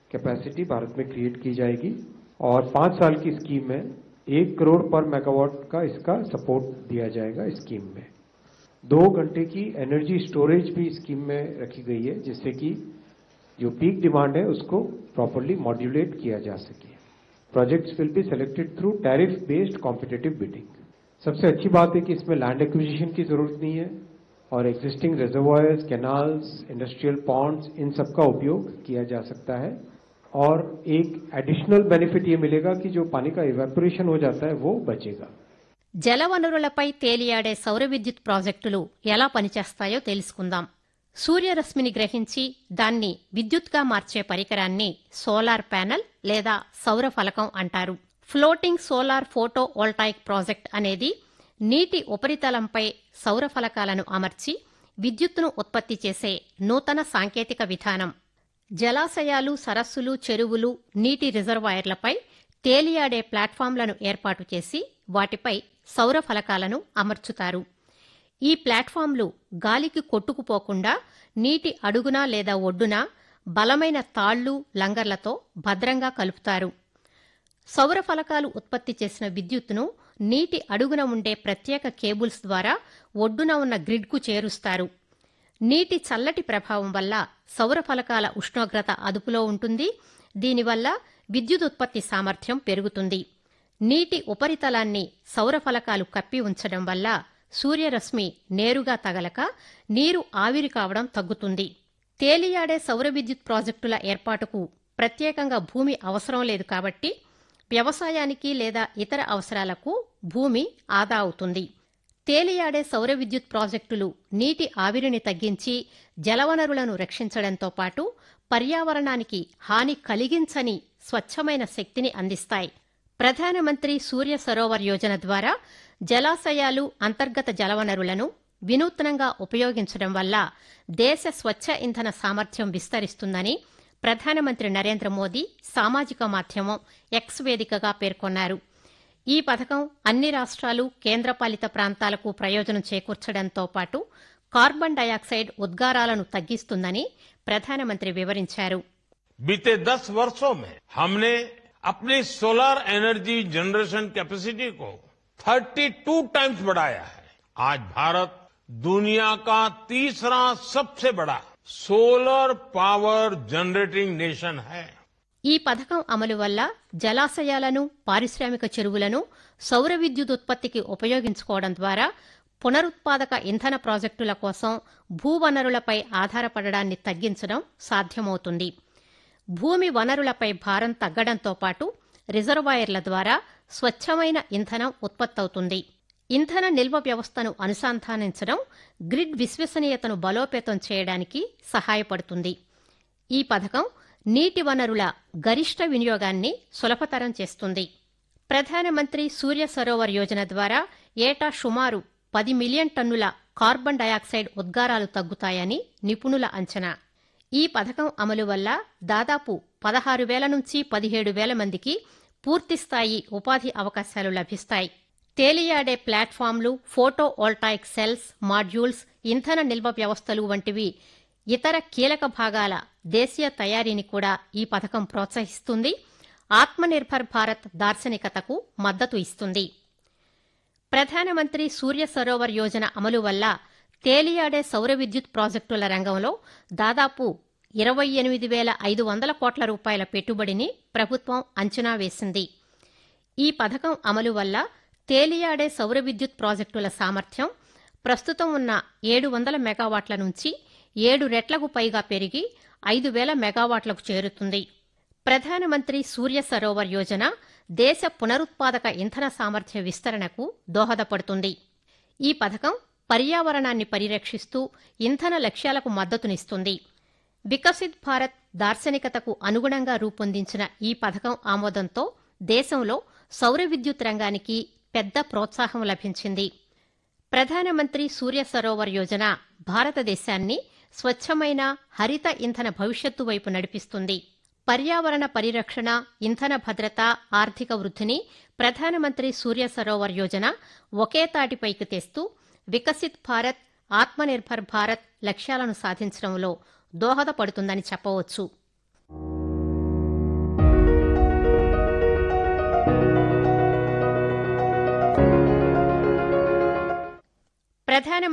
capacity Bharat में create की जाएगी और पांच साल की स्कीम में एक करोड़ पर मेगावाट का इसका सपोर्ट दिया जाएगा स्कीम में दो घंटे की एनर्जी स्टोरेज भी स्कीम में रखी गई है जिससे कि जो पीक डिमांड है उसको प्रॉपरली मॉड्यूलेट किया जा सके projects will be selected through tariff based competitive bidding सबसे अच्छी बात है कि इसमें लैंड एक्विजिशन की जरूरत नहीं है और existing reservoirs canals industrial ponds इन सब का उपयोग किया जा सकता है और एक एडिशनल बेनिफिट ये मिलेगा कि जो पानी का इवेपोरेशन हो जाता है वो बचेगा జలవనరులపై తేలియాడే సౌర విద్యుత్ ప్రాజెక్టులు ఎలా పనిచేస్తాయో తెలుసుకుందాం సూర్యరశ్మిని గ్రహించి దాన్ని విద్యుత్గా మార్చే పరికరాన్ని సోలార్ ప్యానెల్ లేదా సౌర ఫలకం అంటారు floating solar photovoltaic project అనేది నీటి ఉపరితలంపై సౌర ఫలకాలను అమర్చి విద్యుత్తును ఉత్పత్తి చేసే నూతన సాంకేతిక విధానం జలాశయాలు సరస్సులు చెరువులు నీటి రిజర్వాయర్లపై తేలియాడే ప్లాట్ఫామ్లను ఏర్పాటు చేసి వాటిపై సౌర ఫలకాలను అమర్చుతారు ఈ ప్లాట్ఫామ్లు గాలికి కొట్టుకుపోకుండా నీటి అడుగున లేదా ఒడ్డున బలమైన తాళ్లు లంగర్లతో భద్రంగా కలుపుతారు సౌర ఫలకాలు ఉత్పత్తి చేసిన విద్యుత్తును నీటి అడుగున ఉండే ప్రత్యేక కేబుల్స్ ద్వారా ఒడ్డున ఉన్న గ్రిడ్కు చేరుస్తారు నీటి చల్లటి ప్రభావం వల్ల సౌర ఫలకాల ఉష్ణోగ్రత అదుపులో ఉంటుంది దీనివల్ల విద్యుత్ ఉత్పత్తి సామర్థ్యం పెరుగుతుంది నీటి ఉపరితలాన్ని సౌర ఫలకాలు కప్పి ఉంచడం వల్ల సూర్యరశ్మి నేరుగా తగలక నీరు ఆవిరి కావడం తగ్గుతుంది తేలియాడే సౌర విద్యుత్ ప్రాజెక్టుల ఏర్పాటుకు ప్రత్యేకంగా భూమి అవసరం లేదు కాబట్టి వ్యవసాయానికి లేదా ఇతర అవసరాలకు భూమి ఆదా అవుతుంది తేలియాడే సౌర విద్యుత్ ప్రాజెక్టులు నీటి ఆవిరిని తగ్గించి జలవనరులను రక్షించడంతో పాటు పర్యావరణానికి హాని కలిగించని స్వచ్ఛమైన శక్తిని అందిస్తాయి ప్రధానమంత్రి సూర్య సరోవర్ యోజన ద్వారా జలాశయాలు అంతర్గత జలవనరులను వినూత్నంగా ఉపయోగించడం వల్ల దేశ స్వచ్ఛ ఇంధన సామర్థ్యం విస్తరిస్తుందని ప్రధానమంత్రి నరేంద్ర మోదీ సామాజిక మాధ్యమం ఎక్స్ వేదికగా పేర్కొన్నారు ఈ పథకం అన్ని రాష్ట్రాలు కేంద్రపాలిత ప్రాంతాలకు ప్రయోజనం చేకూర్చడంతో పాటు కార్బన్ డయాక్సైడ్ ఉద్గారాలను తగ్గిస్తుందని ప్రధానమంత్రి వివరించారు बीते दस वर्षों में हमने अपनी सोलर एनर्जी जनरेशन कैपेसिटी को 32 टाइम्स बढ़ाया है आज भारत दुनिया का तीसरा सबसे बड़ा सोलर पावर जनरेटिंग नेशन है ఈ పథకం అమలు వల్ల జలాశయాలను పారిశ్రామిక చెరువులను సౌర విద్యుత్ ఉత్పత్తికి ఉపయోగించుకోవడం ద్వారా పునరుత్పాదక ఇంధన ప్రాజెక్టుల కోసం భూవనరులపై ఆధారపడడాన్ని తగ్గించడం సాధ్యమవుతుంది భూమి వనరులపై భారం తగ్గడంతో పాటు రిజర్వాయర్ల ద్వారా స్వచ్ఛమైన ఇంధనం ఉత్పత్తవుతుంది ఇంధన నిల్వ వ్యవస్థను అనుసంధానించడం గ్రిడ్ విశ్వసనీయతను బలోపేతం చేయడానికి సహాయపడుతుంది ఈ పథకం నీటి వనరుల గరిష్ట వినియోగాన్ని సులభతరం చేస్తుంది ప్రధానమంత్రి సూర్య సరోవర్ యోజన ద్వారా ఏటా సుమారు పది మిలియన్ టన్నుల కార్బన్ డయాక్సైడ్ ఉద్గారాలు తగ్గుతాయని నిపుణుల అంచనా ఈ పథకం అమలు వల్ల దాదాపు పదహారు వేల నుంచి పదిహేడు వేల మందికి పూర్తిస్థాయి ఉపాధి అవకాశాలు లభిస్తాయి తేలియాడే ప్లాట్ఫామ్లు ఫోటో వోల్టాయిక్ సెల్స్ మాడ్యూల్స్ ఇంధన నిల్వ వ్యవస్థలు వంటివి ఇతర కీలక భాగాల దేశీయ తయారీని కూడా ఈ పథకం ప్రోత్సహిస్తుంది ఆత్మనిర్భర్ భారత్ దార్శనికతకు మద్దతు ఇస్తుంది ప్రధానమంత్రి సూర్య సరోవర్ యోజన అమలు వల్ల తేలియాడే సౌర విద్యుత్ ప్రాజెక్టుల రంగంలో దాదాపు ఇరవై ఎనిమిది వేల ఐదు వందల కోట్ల రూపాయల పెట్టుబడిని ప్రభుత్వం అంచనా వేసింది ఈ పథకం అమలు వల్ల తేలియాడే సౌర విద్యుత్ ప్రాజెక్టుల సామర్థ్యం ప్రస్తుతం ఉన్న ఏడు వందల మెగావాట్ల నుంచి ఏడు రెట్లకు పైగా పెరిగి ఐదు వేల మెగావాట్లకు చేరుతుంది ప్రధానమంత్రి సూర్య సరోవర్ యోజన దేశ పునరుత్పాదక ఇంధన సామర్థ్య విస్తరణకు దోహదపడుతుంది ఈ పథకం పర్యావరణాన్ని పరిరక్షిస్తూ ఇంధన లక్ష్యాలకు మద్దతునిస్తుంది వికసిత్ భారత్ దార్శనికతకు అనుగుణంగా రూపొందించిన ఈ పథకం ఆమోదంతో దేశంలో సౌర విద్యుత్ రంగానికి పెద్ద ప్రోత్సాహం లభించింది ప్రధానమంత్రి సూర్య సరోవర్ యోజన భారతదేశాన్ని స్వచ్ఛమైన హరిత ఇంధన భవిష్యత్తు వైపు నడిపిస్తుంది పర్యావరణ పరిరక్షణ ఇంధన భద్రత ఆర్థిక వృద్ధిని ప్రధానమంత్రి సూర్య సరోవర్ యోజన ఒకే తాటిపైకి తెస్తూ వికసిత్ భారత్ ఆత్మనిర్భర్ భారత్ లక్ష్యాలను సాధించడంలో దోహదపడుతుందని చెప్పవచ్చు ప్రధాన